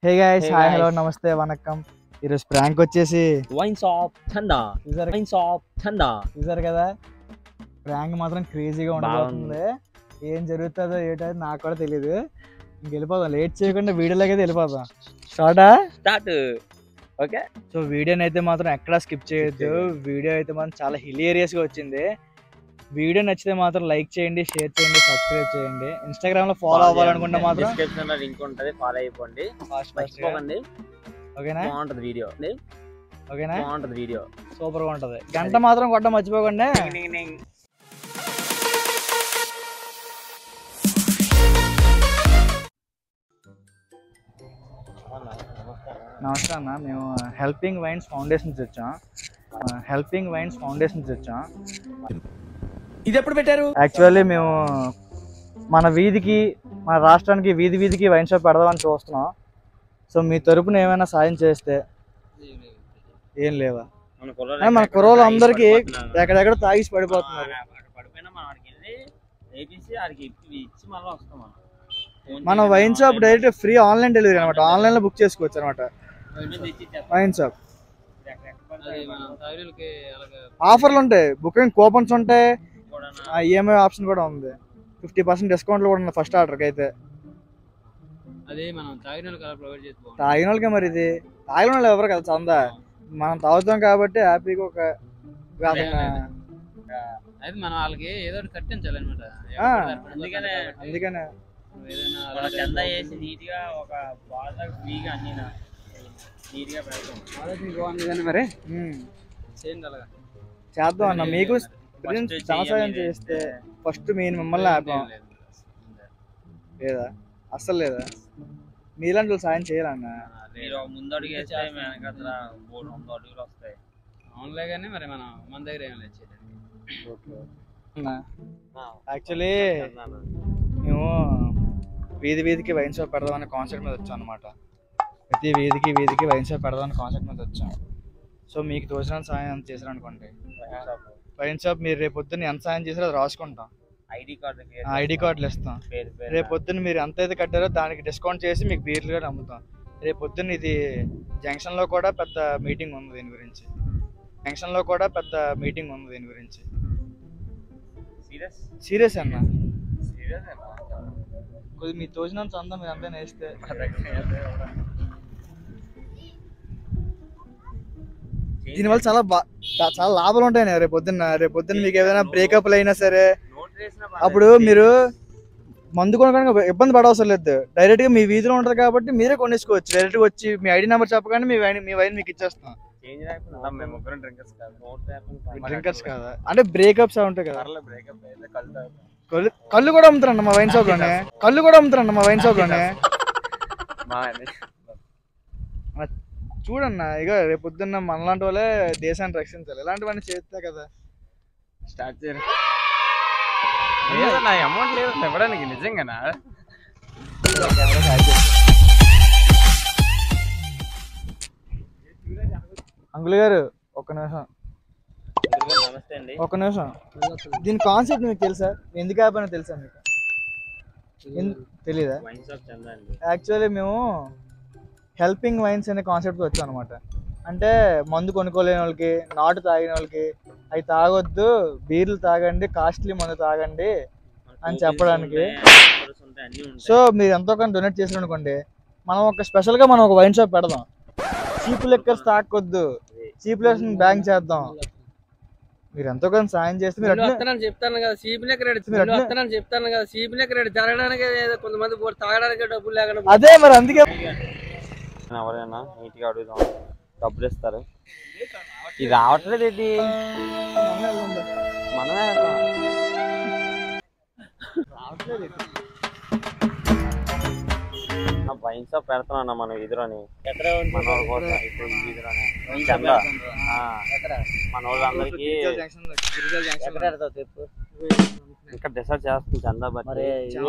హే guys Hey hi guys. Hello నమస్తే వనక్కం ఈరోజు ప్రాంక్ వచ్చేసి వైన్ షాప్ ఠండా చూసారు వైన్ షాప్ ఠండా చూసారు కదా ప్రాంక్ మాత్రం క్రేజీగా ఉండబోతుంది ఏం జరుగుతుందో ఏంటో నాకు కూడా తెలియదు ఇంక వెళ్ళిపోదాం లేట్ చేయకుండా వీడియోలోకి అయితే వెళ్ళిపోదాం స్టార్టా స్టార్ట్ ఓకే సో వీడియోని అయితే మాత్రం ఎక్కడా స్కిప్ చేయొద్దు వీడియో అయితే మాత్రం చాలా హిలేరియస్ గా వచ్చింది వీడియో నచ్చితే మాత్రం లైక్ చేయండి షేర్ చేయండి సబ్స్క్రైబ్ చేయండి ఇన్స్టాగ్రామ్ లో ఫాలో అవ్వాలనుకుంటే మాత్రం డిస్క్రిప్షన్ లో లింక్ ఉంటది ఫాలో అయిపోండి ఫాస్ట్ ఫాస్ట్ మర్చిపోకండి ఓకేనా బాగుంటది వీడియో ఓకేనా బాగుంటది వీడియో సూపర్ గా ఉంటది గంట మాత్రం కొట్ట మర్చిపోకండి నమస్తే అన్న మేము హెల్పింగ్ వైన్స్ ఫౌండేషన్ నుంచి వచ్చాం హెల్పింగ్ వైన్స్ ఫౌండేషన్ నుంచి వచ్చాం ఇది ఎప్పుడు పెట్టారు యాక్చువల్లీ మేము మన వీధికి మన రాష్ట్రానికి వీధి వీధికి వైన్ షాప్ పెడదామని చూస్తున్నాం సో మీ తరపున ఏమైనా సాయం చేస్తే ఏం లేవా ఆ, మన కుర్రోళ్ళు అందరికీ ఎక్కడెక్కడ తాగిసి పడిపోతున్నారు పడిపోయినా మనం ఆడికి వెళ్ళి వేపించి ఆడికి ఇప్పి ఇచ్చి మళ్ళీ వస్తాం మనం ఫోన్ మనం చేసి వైన్ షాప్ మనం డైరెక్ట్ ఫ్రీ ఆన్లైన్ డెలివరీ అనమాట ఆన్లైన్ లో బుక్ చేసుకోవచ్చు అనమాట మేము తెచ్చి ఇచ్చేస్తాం. వైన్ షాప్ ఎక్కడ ఎక్కడ పడితే అక్కడ ఆఫర్లు ఉంటాయి బుకింగ్ కూపన్స్ ఉంటాయి కూడా ఈఎంఐ ఆప్షన్ కూడా ఉంది ఫిఫ్టీ పర్సెంట్ డిస్కౌంట్ కూడా ఉంది ఫస్ట్ ఆర్డర్కి అయితే అదే మనం తాగిన వాళ్ళకి అలా ప్రొవైడ్ చేసి బాగుంటుంది తాగిన వాళ్ళకే మరి ఇది తాగిన వాళ్ళు ఎవరు కదా చందా మనం తాగుతాం కాబట్టి హ్యాపీగా ఒక అయితే మనం వాళ్ళకి ఏదో ఒకటి కట్టించాలి అనమాట ఆ, అందుకనే అందుకనే ఏదైనా వాళ్ళ చందా వేసి నీట్ గా ఒక బాల్ ఫ్రీగా అన్ని నీట్ గా పెడతాం బాగుంది కానీ మరి ఉమ్. చేయండి అలాగా చేద్దాం అన్న మీకు First ధనసాయం చెయ్యి చేస్తే ఫస్ట్ మీరు మిమ్మల్ని ఆపాం లేదు, లేదు. లేదా అస్సలు లేదా మీలాంటి వాళ్ళు సాయం చేయాలన్న మీరు ముందు అడుగు వేస్తే వెనకత్ర మూడు వంద అడుగులు వస్తాయి అవునులే కానీ మరి మనం మన దగ్గర ఏం లేదు చేయడానికి యాక్చువల్లీ మేము వీధి వీధికి వైన్ షాప్ పెడదామనే కాన్సెప్ట్ మీద వచ్చాం అనమాట ప్రతి వీధికి వీధికి వైన్ షాప్ పెడదామనే కాన్సెప్ట్ మీద వచ్చాం సో మీకు తోచిన సాయం చేశారు అనుకోండి వైన్ షాప్ మీరు రేపు పొద్దున్న ఎంత సాయం చేశారో అది రాసుకుంటాం ఐడి కార్డు ఐడి కార్డులు ఇస్తాం పేరు పేరు రేపు పొద్దున్న మీరు ఎంత అయితే కట్టారో దానికి డిస్కౌంట్ చేసి మీకు బీర్లు కూడా అమ్ముతాం రేపు పొద్దున్న ఇది జంక్షన్లో కూడా పెద్ద మీటింగ్ ఉంది దీని గురించి జంక్షన్లో కూడా పెద్ద మీటింగ్ ఉంది దీని గురించి సీరియస్ సీరియస్ అన్న సీరియస్ కొద్ది మీ తోచినంత అంతా మీరు అంతా వేస్తే దీనివల్ల చాలా బా చా- చాలా లాభాలు ఉంటాయి రేపు పొద్దున్న రేపు పొద్దున్న మీకు ఏదైనా బ్రేకప్లు అయినా సరే నోట్ వేసిన అప్పుడు మీరు మందు కొనడానికి ఇబ్బంది పడవసరం లేదు డైరెక్ట్ గా మీ వీధిలో ఉంటారు కాబట్టి మీరే కొనేసుకోవచ్చు డైరెక్ట్ గా వచ్చి మీ ఐడి నెంబర్ చెప్పగానే మీ వైన్ మీ వైన్ మీకు ఇచ్చేస్తాం చేంజ్ రాకుండా మేము ముగ్గురం డ్రింకర్స్ కాదు నోట్ రాకుండా డ్రింకర్స్ కాదా అంటే బ్రేకప్స్ ఉంటాయి కదా పర్లే బ్రేకప్ అయితే కళ్ళు తాగుతాం. కళ్ళు కళ్ళు కూడా అమ్ముతారండి మా వైన్ షాప్ లోనే కళ్ళు కూడా అమ్ముతారండి మా వైన్ షాప్ లోనే మా ఆ, చూడన్న ఇక రేపు పొద్దున్న మనలాంటి వాళ్ళే దేశాన్ని రక్షించాలి ఇలాంటివన్నీ చేస్తే కదా స్టార్ట్ చేయరు లేదు నా అమౌంట్ లేదు ఇవ్వడానికి నిజంగానా అంకుల్ గారు ఒక్క నిమిషం నమస్తే అండి ఒక్క నిమిషం దీని కాన్సెప్ట్ మీకు తెలుసా ఎందుకు ఆపానో తెలుసా మీకు ఎన్- తెలీదా వైన్ షాప్ చందా అండి యాక్చువల్లీ మేము హెల్పింగ్ వైన్స్ అనే కాన్సెప్ట్ వచ్చాం అనమాట అంటే మందు కొనుక్కోలేని వాళ్ళకి నాటు తాగిన వాళ్ళకి అవి తాగొద్దు బీర్లు తాగండి కాస్ట్లీ మందు తాగండి అని చెప్పడానికి. సో మీరు ఎంతో కొంత డొనేట్ చేసారు అనుకోండి మనం ఒక స్పెషల్గా మనం ఒక వైన్ షాప్ పెడదాం చీప్ లెక్కర్స్ తాగొద్దు చీప్ లెక్కర్స్ బ్యాంక్ చేద్దాం మీరు ఎంతో కొంత సాయం చేస్తే మీరు నేను అట్లే- వస్తానని చెప్తాను కదా సీపీ లెక్క రేటు మీరు అట్లే- వస్తానని చెప్తాను కదా సీపీ లెక్క రేటు జరగడానికి ఏదో కొంతమంది పో- తాగడానికి డబ్బులు లేకుండా అదే మరి అందుకే ఎవరైనా నీట్ గా అడుగుదాం డబ్బులు ఇస్తారు ఇది రావట్లేదు ఇది మనమే వైన్ షాప్ పెడుతున్నా మన వీధిలోని మన వాళ్ళ కోసం ఇప్పుడు ఈ వీధిలోనే చందా ఆ, మన వాళ్ళందరికీ ఇంకా డిసైడ్ చేస్తుంది చందా బట్టి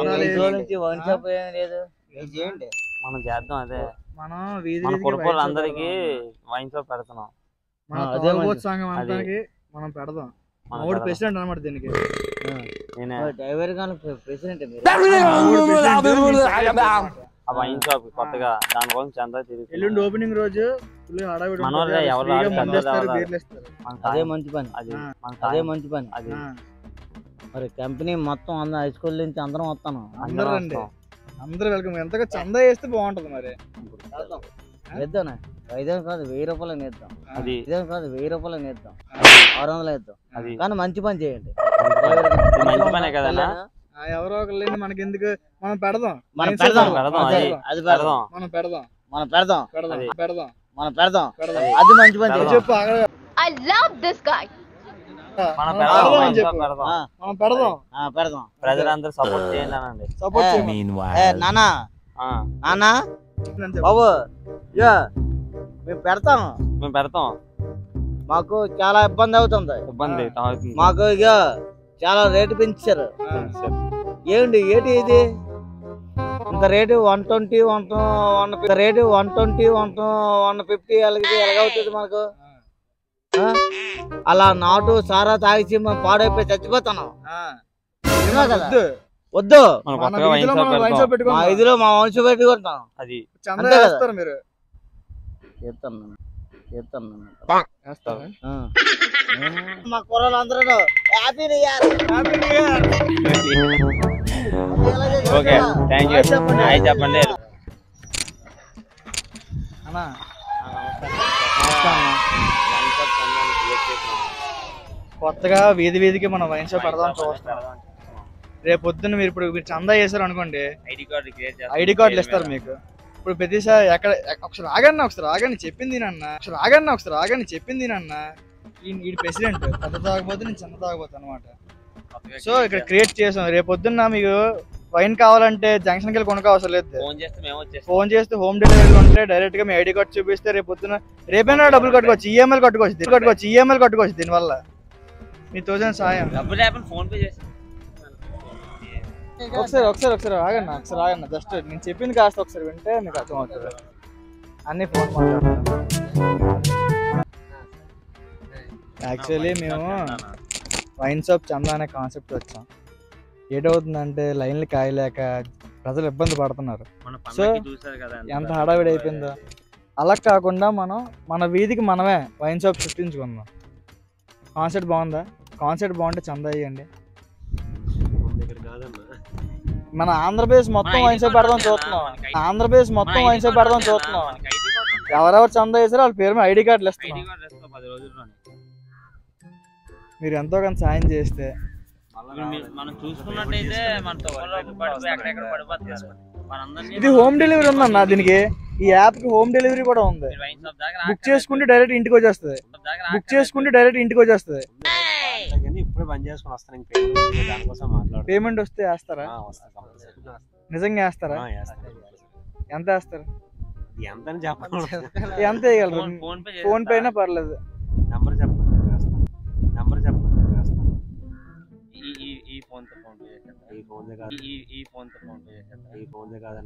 మనం చేద్దాం అదే మనం వీధి మన వీధికి కుటుంబాలు వైన్ షాప్ అందరికి పెడదాం. వైన్ షాప్ పెడుతున్నాం మన ఆ, అదే తాగుబోతు మంచిది. సంఘం అది. అంతానికి మనం పెడదాం మనం మామూలు పెడదాం. ప్రెసిడెంట్ అనమాట దీనికి నేనే డ్రైవర్ గాను ప్రెసిడెంట్ మీరు మామూలు president, మీ ఆ వైన్ షాప్ కొత్తగా దానికోసం చందా తిరుగుతుంది ఎల్లుండి ఓపెనింగ్ రోజు ఫుల్ హడావిడి మన వాళ్ళే ఉంటుంది. ఎవరు ఫ్రీగా రారు, మందు ఇస్తారు, ఎవరు బీర్లు ఇస్తారు. మన అదే సాయం- మంచి పని అది ఆ. మన అదే సాయం- మంచి పని అది ఆ, మరి కంపెనీ మొత్తం అందరం హై స్కూల్ నుంచి అందరం వస్తాను అందరూ అందరం రండి వస్తాం. అందరూ వెల్కమ్ ఎంతగా చందా వేస్తే బాగుంటది మరి వేద్దాం ఐదు కాదు వెయ్యి రూపాయలు నేద్దాం అది ఐదు కాదు వెయ్యి రూపాయలు నేద్దాం ఆరు వందలు వేద్దాం అది కానీ మంచి పని చేయండి ఇది మంచి పనే కదన్నా ఆ, ఎవరో ఒకళ్ళు మనకి ఎందుకు మనం పెడదాం మనం Mindset పెడదాం మనం పెడదాం, అదే, అది. అది పెడదాం పెడదాం మనం పెడదాం మనం పెడదాం పెడదాం అది. పెడదాం మనం పెడదాం పెడదాం అది మంచి పని పెడదాం. చేయండి. చెప్పు ఆగ- I love this guy. మనం మనం పెడదాం పెడదాం అని వైన్ షాప్ చెప్పు పెడదాం ఆ, మనం పెడదాం ఆ, పెడదాం ప్రజలందరూ సపోర్ట్ చేయండి అనండి సపోర్ట్ ఏ, చేయమని ఏ, నానా ఆ, నానా చెప్పు. బాబు యా మేము పెడతాం మేము పెడతాం మాకు చాలా ఇబ్బంది అవుతుంది ఇబ్బంది అవుతుంది. మాకు ఇక చాలా రేటు పెంచారు ఆ, సరే. ఏంటి ఏంటి ఇది ఇంత rate one twenty one one rate one twenty one one fifty అలాగే ఎలాగవుతుంది మనకు ఆ? అలా నాటు సారా తాగిసి మేము పాడైపోయి చచ్చిపోతాను ఆ. నిజమే కదా? వద్దు. వద్దు మనం మన కొత్తగా వైన్ వీధిలో షాప్ మనం వైన్ పెడతాం షాప్ మా పెట్టుకుందాం. ఇదిలో మా వంశ పెట్టుకుంటాం అది చందా అంతే కదా? వేస్తారు మీరు చేస్తాను నేను. చేస్తాను నేను. వేస్తారా? ఆ. నేను మా కుర్రలు అందరూ happy new year okay thank you hi చెప్పండి అన్నా వైన్ షాప్ చందాన్ని క్రియేట్ చేసినాం. కొత్తగా వీధి వీధికి మనం వైన్ షాప్ పెడదాం చూస్తాం రేపు పొద్దున్న మీరు ఇప్పుడు మీరు చందా చేశారు అనుకోండి ఐడి కార్డు క్రియేట్ చేస్తాం. ఐడి కార్డులు ఇస్తారు మీకు ఇప్పుడు ప్రతిసారి ఎక్కడ ఎక్క- ఒకసారి ఆగండి ఒకసారి ఆగండి చెప్పింది నాన్న ఒకసారి ఆగండి ఒకసారి ఆగండి చెప్పింది నాన్న ఈ ప్రెసిడెంట్ పెద్ద తాగబోతే నేను చిన్న తాగబోతు అనమాట కొత్తగా సో create ఇక్కడ చేస్తాం. క్రియేట్ చేసాం రేపు పొద్దున్న మీకు వైన్ కావాలంటే జంక్షన్కి వెళ్ళి కొనుక్కో అవసరం లేదు ఫోన్ చేస్తే మేము వచ్చేస్తాం ఫోన్ చేస్తే హోమ్ డెలివరీ ఉంటే డైరెక్ట్ గా మీ ఐడి కార్డ్ చూపిస్తే రేపు పొద్దున రేపైనా డబ్బులు కట్టుకోవచ్చు ఈఎంఐ కట్టుకోవచ్చు దీన్ని కట్టుకోవచ్చు ఈఎంఐ కట్టుకోవచ్చు దీనివల్ల మీ థౌసండ్ సాయం డబ్బులు లేకపోతే ఫోన్ పే చేస్తాం ఒకసారి ఒకసారి ఒకసారి ఆగండి ఒకసారి ఆగండి జస్ట్ నేను చెప్పింది కాస్త ఒకసారి వింటే మీకు అర్థం అవుతుంది అన్ని ఫోన్ మాట్లాడుతున్నాను యాక్చువల్లీ మేము వైన్ షాప్ చందా అనే కాన్సెప్ట్ వచ్చాం ఏటవుతుందంటే లైన్లు కాయలేక ప్రజలు ఇబ్బంది పడుతున్నారు మన సో, పండగకి చూసారు కదా ఎంత హడావిడి అయిపోయిందో అలా కాకుండా మనం మన వీధికి మనమే వైన్ షాప్ సృష్టించుకుందాం కాన్సెప్ట్ బాగుందా కాన్సెప్ట్ బాగుంటే చందా ఇవ్వండి మన ఆంధ్రప్రదేశ్ మొత్తం వైన్ షాప్ పెడదాం చూస్తున్నాం ఆంధ్రప్రదేశ్ మొత్తం వైన్ షాప్ పెడదాం చూస్తున్నాం ఎవరెవరు చందా చేశారో వాళ్ళ పేరు మీద ఐడి కార్డులు ఐడి ఇస్తున్నాం కార్డు ఇస్తాం పది రోజుల్లోనే మీరు ఎంతో కొంత సాయం చేస్తే ఇప్పుడు మీరు- మనం చూసుకున్నట్టయితే మన తొక్కలో పడిపోయి ఎక్కడెక్కడ పడిపోతుంది మనందరినీ ఇది హోమ్ డెలివరీ ఉందన్న దీనికి ఈ యాప్ కి హోమ్ డెలివరీ కూడా ఉంది మీరు వైన్ షాప్ దాకా బుక్ చేసుకుంటే డైరెక్ట్ ఇంటికి వచ్చేస్తుంది బుక్ చేసుకుంటే డైరెక్ట్ ఇంటికి వచ్చేస్తుంది కానీ ఇప్పుడే బంద్ చేసుకుని వస్తాను ఇంక పేమెంట్ ఉంది, దానికోసం మాట్లాడు పేమెంట్ వస్తే వేస్తారా ఆ, వస్తా కంపల్సరీ. నిజంగా వేస్తారా ఆ, వేస్తాను. ఎంత వేస్తారు ఇది ఎంత అని చెప్పకూడదు ఎంత వేయగలరు phone PhonePe PhonePe అయినా పర్లేదు నెంబర్ చెప్పండి వేస్తాను నెంబర్ చెప్పండి వేస్తాను ఈ ఈ ఈ ఫోన్ తో ఫోన్ పే చేసేద్దాం. ఈ ఫోన్ కాదు ఈ ఈ ఫోన్ తో ఫోన్ పే చేసేద్దాం. ఈ ఫోన్ కాదని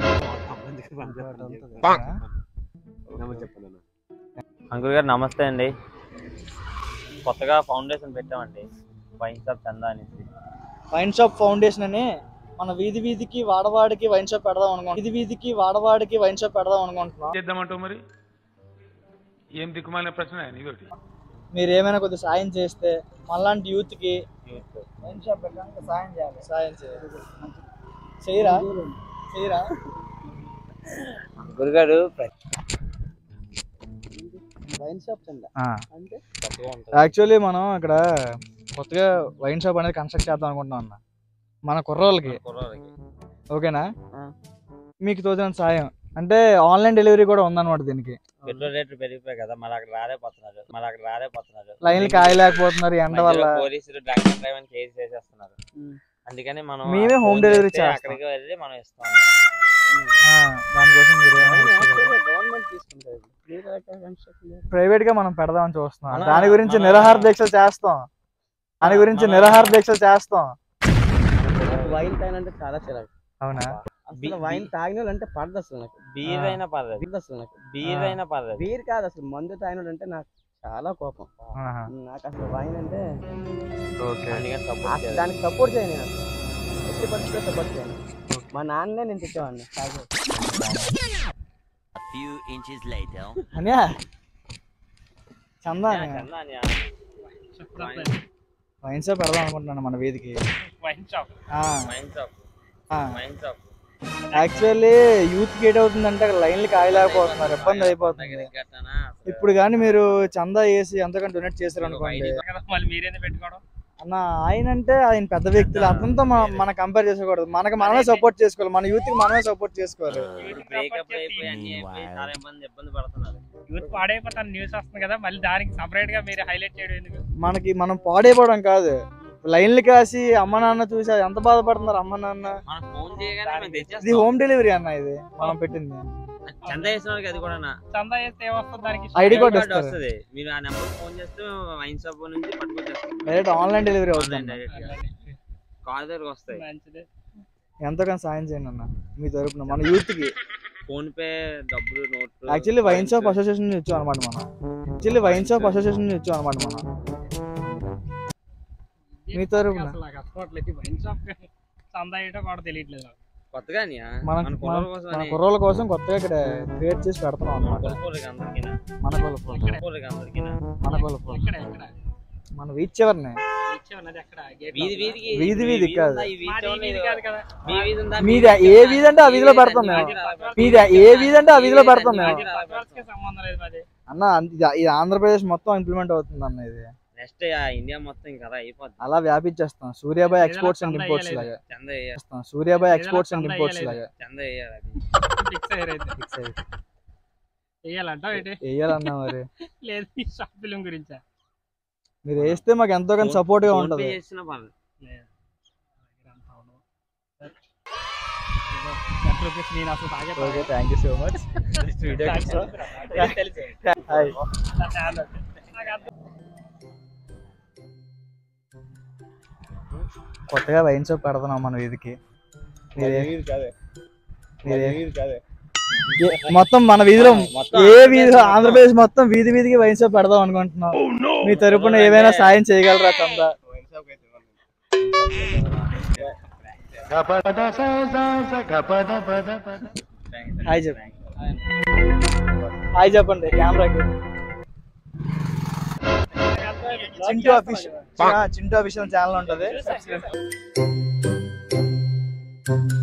నెంబర్ చెప్పండి అన్న అంకుల్ గారు నమస్తే అండి కొత్తగా ఫౌండేషన్ పెట్టామండి వైన్ షాప్ చందా అనేసి వైన్ షాప్ ఫౌండేషన్ అని మన వీధి వీధికి వాడవాడికి వైన్ షాప్ పెడదాం అనుకుంటున్నాం వీధి వీధికి వాడవాడికి వైన్ షాప్ పెడదాం అనుకుంటున్నాం చేద్దామంటావు మరి ఏం దిక్కుమాలిన ప్రశ్న నీతోటి మీరు ఏమైనా కొద్దిగా సాయం చేస్తే మళ్ళాంటి యూత్ కి వైన్ షాప్ పెట్టడానికి సాయం చేయాలి సాయం చేయాలి చేయరా చేయరా గురుగారు వైన్ షాప్ అంటే యాక్చువల్లీ మనం ఇక్కడ కొత్తగా వైన్ షాప్ అనేది కన్స్ట్రక్ట్ చేద్దాం అనుకుంటున్నాం అన్న మన కుర్రోళ్ళకి కుర్రోళ్ళకి. ఓకేనా ఆ. మీకు తోచిన సాయం అంటే ఆన్లైన్ డెలివరీ కూడా ఉందన్నమాట దీనికి పెట్రోల్ రేట్లు పెరిగిపోయాయి కదా మరి అక్కడ రాలేకపోతున్నారు మరి అక్కడ రాలేకపోతున్నారు లైన్లు కాయలేకపోతున్నారు ఎండ వల్ల మధ్యలో పోలీసులు డ్రంక్ అండ్ డ్రైవ్ అని కేసు చేసేస్తున్నారు అందుకని మనం మేమే ఆ home ఫోన్ delivery చేస్తే చేస్తాం. అక్కడికి వెళ్ళి మనం ఇస్తాం ఆ, దానికోసం మీరు గవర్నమెంట్ తీసుకుంటారు ప్రైవేట్ గా మనం పెడదామని చూస్తున్నాం మన- దాని గురించి మన- నిరాహార దీక్షలు చేస్తాం దాని గురించి మన- నిరాహార దీక్షలు చేస్తాం వైన్ తాగిన అంటే చాలా చిరాకు అవునా అసలు బి- వైన్ తాగిన వాళ్ళు అంటే పడదు అసలు నాకు బీర్ అయినా పర్లేదు పడదు అసలు నాకు బీర్ అయినా పర్లేదు బీర్ కాదు అసలు మందు తాగిన అంటే నాకు చాలా కోపం ఆహా. నాకు అసలు వైన్ అంటే ఓకే అందుకని support అసలు చేయాలి. దానికి సపోర్ట్ చేయను నేను అసలు ఎట్టి పరిస్థితిలో సపోర్ట్ చేయను ఓకే మా నాన్నే నేను తెచ్చేవాడిని few inches later. అనియా చందా అనియా. చందా అని వైన్ షాప్ పెడదాం అనుకుంటున్నాను మన వీధికి వైన్ షాప్ ఆ, వైన్ షాప్ ఆ. వైన్ షాప్ యాక్చువల్లీ యూత్ కి ఏటవుతుందంటే అక్కడ లైన్లు కాయలేకపోతున్నారు ఇబ్బంది అయిపోతుంది గట్టానా ఇప్పుడు కానీ మీరు చందా వేసి ఎంతకంటే డొనేట్ చేశారు అనుకోండి కదా మళ్ళీ మీరేంది పెట్టుకోవడం అన్న ఆయన అంటే ఆయన పెద్ద వ్యక్తులు అతనితో మనం మనం కంపేర్ చేసుకోకూడదు మనకి మనమే సపోర్ట్ చేసుకోవాలి మన యూత్ కి మనమే సపోర్ట్ చేసుకోవాలి బ్రేకప్ అయిపోయి అన్ని అయిపోయి చాలా ఇబ్బంది ఇబ్బంది పడుతున్నారు యూత్ పాడైపోతాను న్యూస్ వస్తుంది కదా మళ్ళీ దానికి సపరేట్ గా మీరు హైలైట్ చేయడం ఎందుకు మనకి మనం పాడైపోవడం కాదు లైన్లు కాసి అమ్మ నాన్న చూసి అది ఎంత బాధపడుతున్నారు అమ్మ నాన్న మనం ఫోన్ చేయగానే మేము ఇది తెచ్చేస్తాం హోమ్ డెలివరీ అన్న ఇది మనం పెట్టింది చందా వేసిన వాళ్ళకి అది కూడా చందా చేస్తే ఏమొస్తుంది దానికి ఐడి కార్డు కార్డు వస్తుంది వస్తుంది మీరు ఆ నెంబర్ ఫోన్ చేస్తే వైన్ షాప్ నుంచి పట్టుకొచ్చేస్తాం డైరెక్ట్ ఆన్లైన్ డెలివరీ ఆన్లైన్ అవుతుంది డైరెక్ట్ గా కాల్ దగ్గరకు వస్తాయి మంచిది ఎంతో కొంత సాయం చేయండి అన్న మీ తరపున మన యూత్ కి ఫోన్ పే డబ్బులు నోట్లు యాక్చువల్లీ వైన్ షాప్ అసోసియేషన్ నుంచి వచ్చాం అనమాట మనం యాక్చువల్లీ వైన్ షాప్ అసోసియేషన్ నుంచి వచ్చాం అనమాట మనం మీ తరపున అసలు నాకు అర్థమవట్లేదు వైన్ షాప్ చందా ఏంటో కూడా తెలియట్లేదు నాకు. కొత్తగా అనియా? మన మన కుర్రోళ్ళ కోసం మన అని. కుర్రోళ్ళ కోసం కొత్తగా ఇక్కడ క్రియేట్ చేసి పెడుతున్నాం మన అనమాట కుర్రోళ్ళకి అందరికీనా? మన కుల కుర్రోళ్ళకి అందరికీనా? మన కుల ఎక్కడ ఎక్కడ మన వీచ్ చివరిని ఇచ్చేవన్నది ఎక్కడ గేట్ వీధి వీధికి వీధి మీ వీధికి కాదు. ఉందా? ఈ వీధి మాది ఈ చివరన వీధి ఏదో- కాదు కదా మీ వీధి ఉందా? మీ మీది వీధి ఏ ఉందా? వీధి అంటే ఆ మీ వీధిలో వీధి పెడతాం ఉందా? మేము. మీ వీధి ఉందా? మీది ఏ వీధి అంటే ఆ వీధిలో పెడతాం మేము వీధి ఉందా? పక్కవాళ్ళకి సంబంధం లేదు మాది అన్న ఇది ఇది ఆంధ్రప్రదేశ్ మొత్తం ఇంప్లిమెంట్ అవుతుంది అన్న ఇది నెక్స్ట్ ఆ ఇండియా మొత్తం ఇంకా అలా అయిపోద్ది అలా వ్యాపించేస్తాం సూర్యాబాయ్ ఏదైనా ఎక్స్పోర్ట్స్ అండ్ చందా ఇంపోర్ట్స్ వేయలేదు. లాగా చంద వేయాలి చేస్తాం సూర్యాబాయ్ ఏదైనా ఎక్స్పోర్ట్స్ అండ్ చందా ఇంపోర్ట్స్ వేయలేదు. లాగా చంద వేయాలి అది. ఫిక్స్ అయ్యారైతే ఫిక్స్ అయ్యి వేయాలంటావు ఏంటి వేయాలన్నా మరి లేదు ఈ షాప్ ఫిలిం గురించా మీరు వేస్తే మాకు ఎంతో కొంత సపోర్ట్ గా ఫోన్ ఉంటది పే చేసినా పర్లేదు లేదు అంతా ఉండదు. ఇదిగో, ten rupees నేను అసలు తాగే okay thank you so much తెలుసు హాయ్ నాకు అంత కొత్తగా వైన్ షాప్ పెడుతున్నాం మన వీధికి మీరే మీరే ఏ- మొత్తం మన వీధిలో ఏ వీధి ఆంధ్రప్రదేశ్ మొత్తం వీధి వీధికి వైన్ షాప్ పెడదాం అనుకుంటున్నాం మీ తరపున ఏమైనా సాయం చేయగలరా చందా హాయ్ చెప్పండి హాయ్ చెప్పండి కెమెరాకి Chintu official Chintu official channel ఉంటుంది